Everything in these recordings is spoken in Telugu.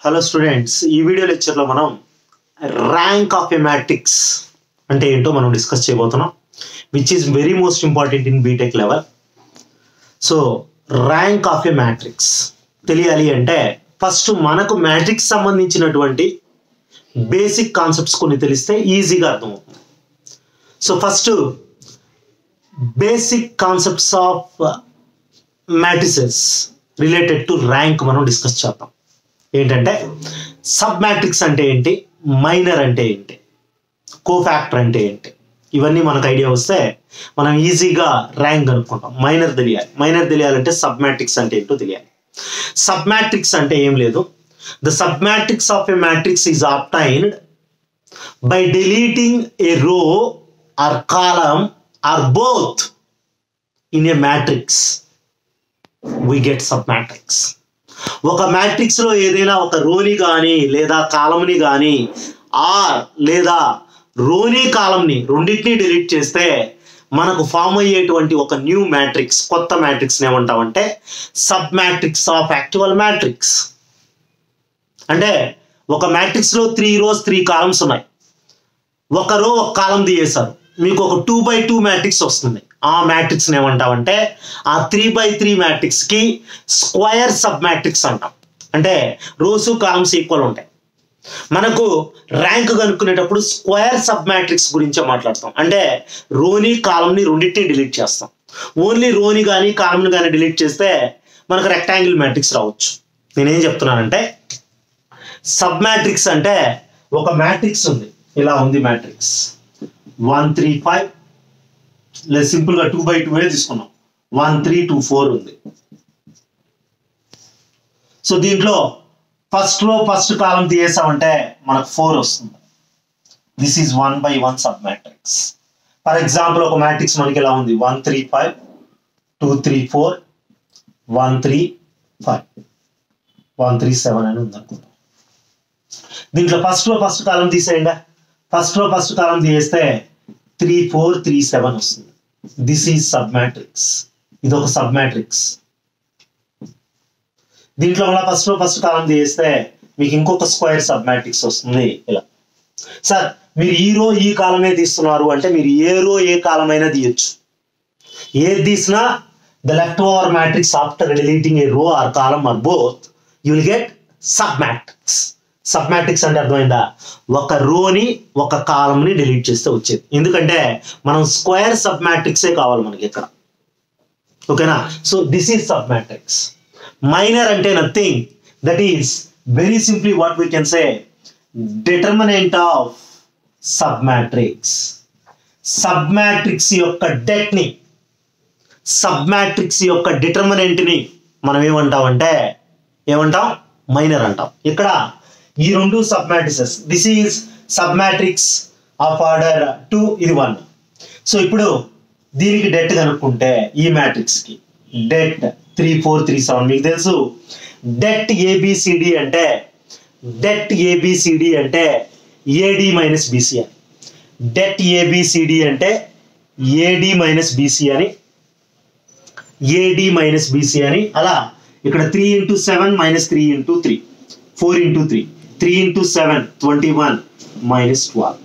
హలో స్టూడెంట్స్ ఈ వీడియో లెక్చర్లో మనం ర్యాంక్ ఆఫ్ ఎ మ్యాట్రిక్స్ అంటే ఏంటో మనం డిస్కస్ చేయబోతున్నాం which is very most important in BTech level so rank of a matrix తెలియాలి అంటే ఫస్ట్ మనకు మ్యాట్రిక్స్ సంబంధించినటువంటి బేసిక్ కాన్సెప్ట్స్ కొన్ని తెలిస్తే ఈజీగా అర్థమవుతుంది so first basic concepts of matrices related to rank మనం డిస్కస్ చేద్దాం ఏంటంటే సబ్ మ్యాట్రిక్స్ అంటే ఏంటి మైనర్ అంటే ఏంటి కోఫాక్టర్ అంటే ఏంటి ఇవన్నీ మనకు ఐడియా వస్తే మనం ఈజీగా ర్యాంక్ కనుక్కుంటాం మైనర్ తెలియాలి మైనర్ తెలియాలంటే సబ్ మ్యాట్రిక్స్ అంటే ఏంటో తెలియాలి సబ్ మ్యాట్రిక్స్ అంటే ఏం లేదు the sub matrix of a matrix is obtained by deleting a row or column or both in a matrix we get sub matrix ఒక మ్యాట్రిక్స్ లో ఏదైనా ఒక రోని కానీ లేదా కాలంని కానీ ఆర్ లేదా రోని కాలంని రెండింటిని డిలీట్ చేస్తే మనకు ఫామ్ అయ్యేటువంటి ఒక న్యూ మ్యాట్రిక్స్ కొత్త మ్యాట్రిక్స్ ఏమంటామంటే sub matrix of actual matrix అంటే ఒక మ్యాట్రిక్స్ లో త్రీ రోస్ త్రీ కాలమ్స్ ఉన్నాయి ఒక రో ఒక కాలం తీయేశారు మీకు ఒక టూ బై టూ మ్యాట్రిక్స్ వస్తుంది ఆ మ్యాట్రిక్స్ ఏమంటామంటే ఆ త్రీ బై త్రీ మ్యాట్రిక్స్ కి స్క్వయర్ సబ్ మ్యాట్రిక్స్ అంటాం అంటే రోసు కాలమ్స్ ఈక్వల్ ఉంటాయి మనకు ర్యాంక్ కనుక్కునేటప్పుడు స్క్వయర్ సబ్ మ్యాట్రిక్స్ గురించే మాట్లాడతాం అంటే రోని కాలంని రెండింటిని డిలీట్ చేస్తాం ఓన్లీ రోని కానీ కాలంని కానీ డిలీట్ చేస్తే మనకు రెక్టాంగిల్ మ్యాట్రిక్స్ రావచ్చు నేనేం చెప్తున్నానంటే సబ్ మ్యాట్రిక్స్ అంటే ఒక మ్యాట్రిక్స్ ఉంది ఇలా ఉంది మ్యాట్రిక్స్ వన్ త్రీ ఫైవ్ లేదా సింపుల్గా టూ బై టూ తీసుకున్నాం వన్ త్రీ టూ ఫోర్ ఉంది సో దీంట్లో ఫస్ట్ రో ఫస్ట్ కాలం తీసామంటే మనకు ఫోర్ వస్తుంది this is one by one sub matrix for example ఒక మ్యాట్రిక్స్ మనకి ఇలా ఉంది one three five two three four one three five one three seven అని ఉంది అనుకుంటాం దీంట్లో ఫస్ట్ రో ఫస్ట్ కాలం తీసేయండి ఫస్ట్ రో ఫస్ట్ కాలం తీసేస్తే త్రీ ఫోర్ త్రీ సెవెన్ వస్తుంది దిస్ ఈజ్ సబ్ మ్యాట్రిక్స్ ఇది ఒక సబ్ మ్యాట్రిక్స్ దీంట్లో మళ్ళీ ఫస్ట్ రో ఫస్ట్ కాలం తీస్తే మీకు ఇంకొక స్క్వేర్ సబ్ మ్యాట్రిక్స్ వస్తుంది ఇలా సార్ మీరు ఈ రో ఈ కాలమే తీస్తున్నారు అంటే మీరు ఏ రో ఏ కాలమైనా తీయొచ్చు ఏది తీసినా the left over matrix after deleting a row or column or both you will get sub matrix sub matrix అంటే అర్థమైందా ఒక రోని ఒక కాలంని డిలీట్ చేస్తే వచ్చేది ఎందుకంటే మనం స్క్వేర్ సబ్ మ్యాట్రిక్సే కావాలి మనకి ఇక్కడ ఓకేనా so this is sub matrix minor అంటే nothing that is very simply what we can say determinant of sub matrix sub matrix యొక్క డెట్ ని సబ్ మ్యాట్రిక్స్ యొక్క డిటర్మినెంట్ ని మనం ఏమంటామంటే ఏమంటాం మైనర్ అంటాం ఇక్కడ ఈ రెండు sub matrices this is sub matrix of order two ఇది వన్ సో ఇప్పుడు దీనికి డెట్ కనుక్కుంటే ఈ మ్యాట్రిక్స్ కి det three four three seven మీకు తెలుసు డెట్ ఏబిసిడి అంటే డెట్ ఏబిసిడి అంటే ఏడి మైనస్ బీసీ అని డెట్ ఏబిసిడి అంటే ఏడి మైనస్ బీసీ అని ఏడి మైనస్ బీసీ అని అలా ఇక్కడ three into seven minus three into three four into three three into seven twenty one minus twelve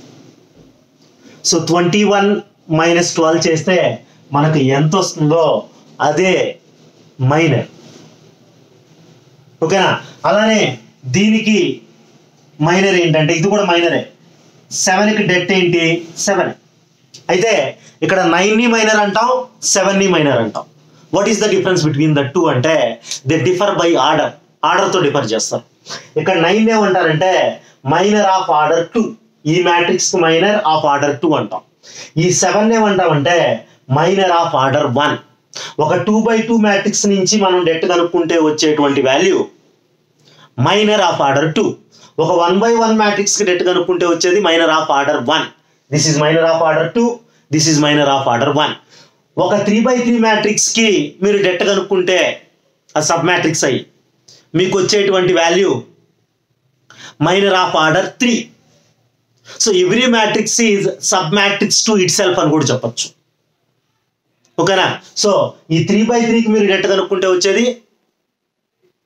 so twenty one minus twelve చేస్తే మనకు ఎంత వస్తుందో అదే మైనర్ ఓకేనా అలానే దీనికి మైనర్ ఏంటంటే ఇది కూడా మైనరే సెవెన్కి డెట్ ఏంటి సెవెన్ అయితే ఇక్కడ నైన్ని మైనర్ అంటాం సెవెన్ని మైనర్ అంటాం what is the difference between the two అంటే దే డిఫర్ బై ఆర్డర్ ఆర్డర్తో డిఫర్ చేస్తారు ఇక్కడ నైన్ ఏమంటారంటే మైనర్ ఆఫ్ ఆర్డర్ టూ ఈ matrix minor of order two అంటాం ఈ సెవెన్ ఏమంటామంటే మైనర్ ఆఫ్ ఆర్డర్ వన్ ఒక టూ బై టూ మ్యాట్రిక్స్ నుంచి మనం డెట్ కనుక్కుంటే వచ్చేటువంటి value minor of order two ఒక వన్ బై వన్ మ్యాట్రిక్స్ కి డెట్ కనుక్కుంటే వచ్చేది minor of order one this is minor of order two this is minor of order one ఒక త్రీ బై త్రీ మ్యాట్రిక్స్ కి మీరు డెట్ కనుక్కుంటే ఆ సబ్ మ్యాట్రిక్స్ అయ్యి మీకు వచ్చేటువంటి value minor of order three so every matrix is sub matrix to itself అని కూడా చెప్పొచ్చు ఓకేనా సో ఈ త్రీ బై త్రీకి మీరు డెట్ కనుక్కుంటే వచ్చేది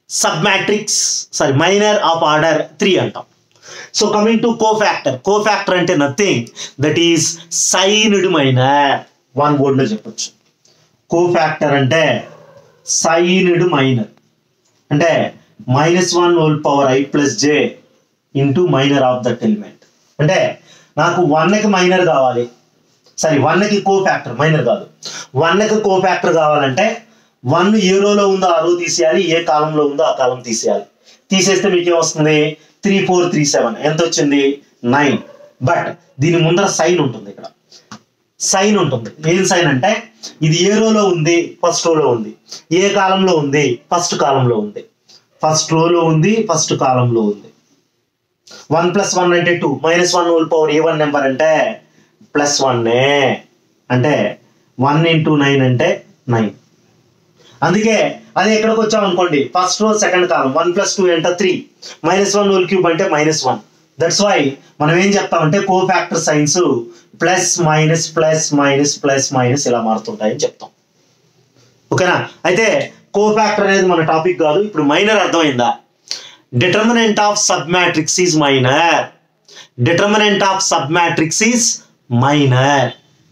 sub matrix sorry minor of order three అంటాం so coming to cofactor cofactor అంటే nothing that is signed minor one లో చెప్పొచ్చు కోఫాక్టర్ అంటే సైన్డ్ మైనర్ అంటే minus one whole power I plus J into minor of that element అంటే నాకు వన్కి మైనర్ కావాలి సారీ వన్కి కో ఫ్యాక్టర్ మైనర్ కాదు వన్కి కో ఫ్యాక్టర్ కావాలంటే వన్ ఏ రోలో ఉందో ఆ రో తీసేయాలి ఏ కాలంలో ఉందో ఆ కాలం తీసేయాలి తీసేస్తే మీకు ఏమొస్తుంది త్రీ ఫోర్ త్రీ సెవెన్ ఎంత వచ్చింది నైన్ బట్ దీని ముందర సైన్ ఉంటుంది ఇక్కడ సైన్ ఉంటుంది ఏం సైన్ అంటే ఇది ఏ రోలో ఉంది ఫస్ట్ రోలో ఉంది ఏ కాలంలో ఉంది ఫస్ట్ కాలంలో ఉంది ఫస్ట్ రోలో ఉంది ఫస్ట్ కాలంలో ఉంది వన్ ప్లస్ వన్ అంటే two minus one whole power a one number అంటే ప్లస్ వన్నే అంటే వన్ ఇంటూ నైన్ అంటే నైన్ అందుకే అది ఎక్కడికి వచ్చాం అనుకోండి first row second column one plus two అంటే three minus one whole cube అంటే మైనస్ వన్ దట్స్ వై మనం ఏం చెప్తామంటే cofactor signs plus minus plus minus plus minus ఇలా మారుతుంటాయని చెప్తాం ఓకేనా అయితే కో ఫ్యాక్టర్ అనేది మన టాపిక్ కాదు ఇప్పుడు మైనర్ అర్థమైందా determinant of sub matrix is minor determinant of sub matrix is minor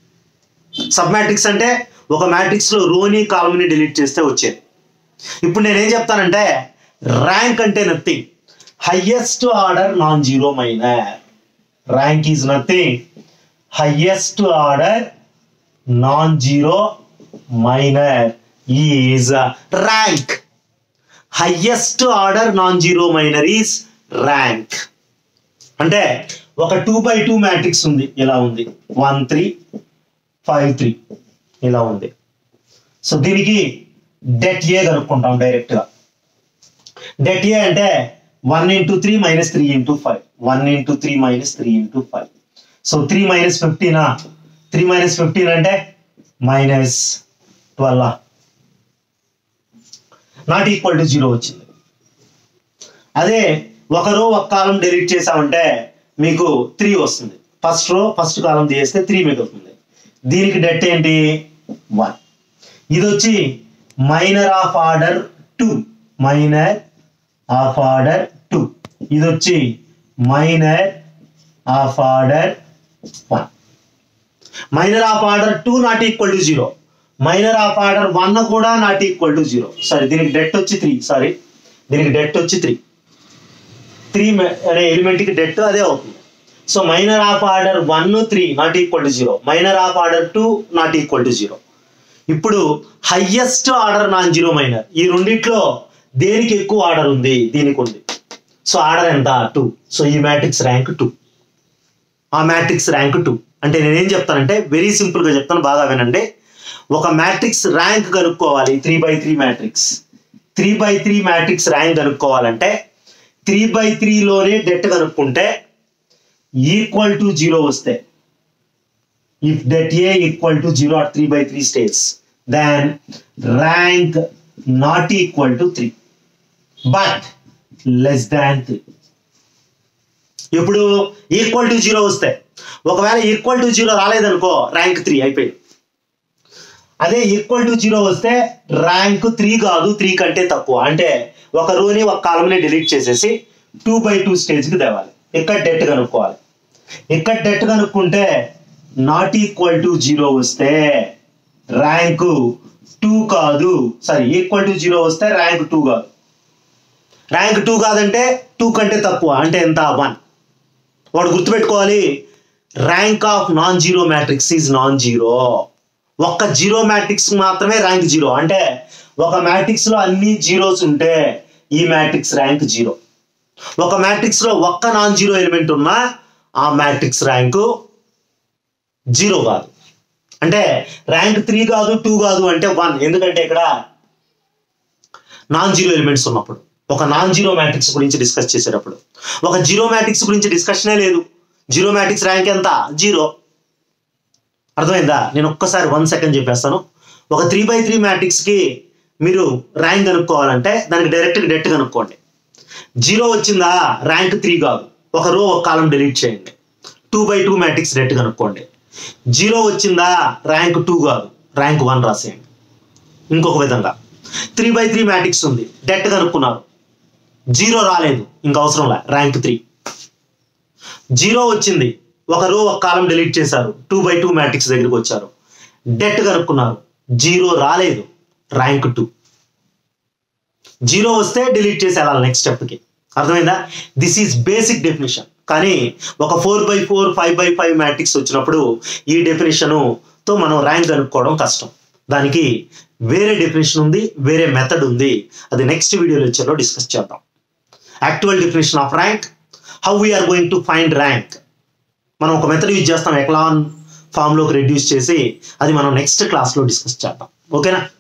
sub matrix అంటే ఒక మ్యాట్రిక్స్ లో రోని కాలమ్ని డిలీట్ చేస్తే వచ్చేది ఇప్పుడు నేనేం చెప్తానంటే ర్యాంక్ అంటే nothing highest order non zero minor rank is nothing highest order non zero minor is rank highest order non zero minor is rank అంటే ఒక టూ బై టూ మ్యాట్రిక్స్ ఉంది ఇలా ఉంది వన్ త్రీ ఫైవ్ త్రీ ఇలా ఉంది సో దీనికి డెట్ ఏ కనుక్కుంటాం డైరెక్ట్ గా డెట్ ఏ అంటే one into three minus three into five one into three minus three into five so three minus ఫిఫ్టీనా త్రీ మైనస్ ఫిఫ్టీన్ అంటే minus twelve not equal to zero వచ్చింది అదే ఒక రో ఒక కాలం డెలీట్ చేసామంటే మీకు త్రీ వస్తుంది ఫస్ట్ రో ఫస్ట్ కాలం తీసేస్తే త్రీ మిగులుతుంది దీనికి డెట్ ఏంటి వన్ ఇది వచ్చి minor of order two minor of order two ఇది వచ్చి minor of order one minor of order two not equal to zero minor of order one కూడా not equal to zero sorry దీనికి డెట్ వచ్చి త్రీ సారీ దీనికి డెట్ వచ్చి త్రీ త్రీ అనే ఎలిమెంట్ కి డెట్ అదే అవుతుంది so minor of order one three not equal to zero minor of order two not equal to zero ఇప్పుడు highest order non zero minor ఈ రెండిట్లో దేనికి ఎక్కువ ఆర్డర్ ఉంది దీనికి ఉంది సో ఆర్డర్ ఎంత టూ సో ఈ మ్యాట్రిక్స్ ర్యాంక్ టూ ఆ మ్యాట్రిక్స్ ర్యాంక్ టూ అంటే నేనేం చెప్తానంటే వెరీ సింపుల్ గా చెప్తాను బాగా వినండి ఒక మ్యాట్రిక్స్ ర్యాంక్ కనుక్కోవాలి three by three matrix three by three matrix rank కనుక్కోవాలంటే త్రీ బై త్రీలోనే డెట్ కనుక్కుంటే ఈక్వల్ టు జీరో వస్తే if det A equal to zero at three by three stage then rank not equal to three but less than three ఇప్పుడు ఈక్వల్ టు జీరో వస్తే ఒకవేళ ఈక్వల్ టు జీరో రాలేదనుకో ర్యాంక్ త్రీ అయిపోయింది అదే ఈక్వల్ టు జీరో వస్తే ర్యాంక్ త్రీ కాదు త్రీ కంటే తక్కువ అంటే ఒక రోని ఒక కాలంని డిలీట్ చేసేసి టూ బై టూ స్టేజ్కి తేవాలి ఇక్కడ డెట్ కనుక్కోవాలి ఇక్కడ డెట్ కనుక్కుంటే నాట్ ఈక్వల్ టు జీరో వస్తే ర్యాంకు టూ కాదు సారీ ఈక్వల్ టు జీరో వస్తే ర్యాంక్ టూ కాదు ర్యాంక్ టూ కాదంటే టూ కంటే తక్కువ అంటే ఎంత వన్ వాడు గుర్తుపెట్టుకోవాలి rank of non zero matrix is non zero ఒక్క జీరో మ్యాట్రిక్స్ మాత్రమే ర్యాంక్ జీరో అంటే ఒక మ్యాట్రిక్స్ లో అన్ని జీరోస్ ఉంటే ఈ మ్యాట్రిక్స్ ర్యాంక్ జీరో ఒక మ్యాట్రిక్స్ లో ఒక్క నాన్ జీరో ఎలిమెంట్ ఉన్నా ఆ మ్యాట్రిక్స్ ర్యాంకు జీరో కాదు అంటే ర్యాంక్ త్రీ కాదు టూ కాదు అంటే వన్ ఎందుకంటే ఇక్కడ నాన్ జీరో ఎలిమెంట్స్ ఉన్నప్పుడు ఒక నాన్ జీరో మ్యాట్రిక్స్ గురించి డిస్కస్ చేసేటప్పుడు ఒక జీరో మ్యాట్రిక్స్ గురించి డిస్కషనే లేదు జీరో మ్యాట్రిక్స్ ర్యాంక్ ఎంత జీరో అర్థమైందా నేను ఒక్కసారి వన్ సెకండ్ చెప్పేస్తాను ఒక త్రీ బై త్రీ మ్యాట్రిక్స్కి మీరు ర్యాంక్ కనుక్కోవాలంటే దానికి డైరెక్ట్ డెట్ కనుక్కోండి జీరో వచ్చిందా ర్యాంక్ త్రీ కాదు ఒక రో ఒక కాలం డిలీట్ చేయండి two by two matrix det కనుక్కోండి జీరో వచ్చిందా ర్యాంక్ టూ కాదు ర్యాంక్ వన్ రాసేయండి ఇంకొక విధంగా త్రీ బై త్రీ మ్యాట్రిక్స్ ఉంది డెట్ కనుక్కున్నారు జీరో రాలేదు ఇంకా అవసరంలా ర్యాంక్ త్రీ జీరో వచ్చింది ఒక రో ఒక కాలం డిలీట్ చేశారు టూ బై టూ మ్యాట్రిక్స్ దగ్గరికి వచ్చారు డెట్ కనుక్కున్నారు జీరో రాలేదు ర్యాంక్ టూ జీరో వస్తే డిలీట్ చేసి వెళ్ళాలి నెక్స్ట్ స్టెప్కి అర్థమైందా దిస్ ఈజ్ బేసిక్ డెఫినేషన్ కానీ ఒక four by four five by five matrix వచ్చినప్పుడు ఈ డెఫినేషన్తో మనం ర్యాంక్ కనుక్కోవడం కష్టం దానికి వేరే డెఫినేషన్ ఉంది వేరే మెథడ్ ఉంది అది నెక్స్ట్ వీడియో లెక్చర్లో డిస్కస్ చేద్దాం actual definition of rank how we are going to find rank మనం ఒక మెథడ్ యూజ్ చేస్తాం ఎక్లాన్ ఫామ్లోకి రెడ్యూస్ చేసి అది మనం నెక్స్ట్ క్లాస్లో డిస్కస్ చేద్దాం ఓకేనా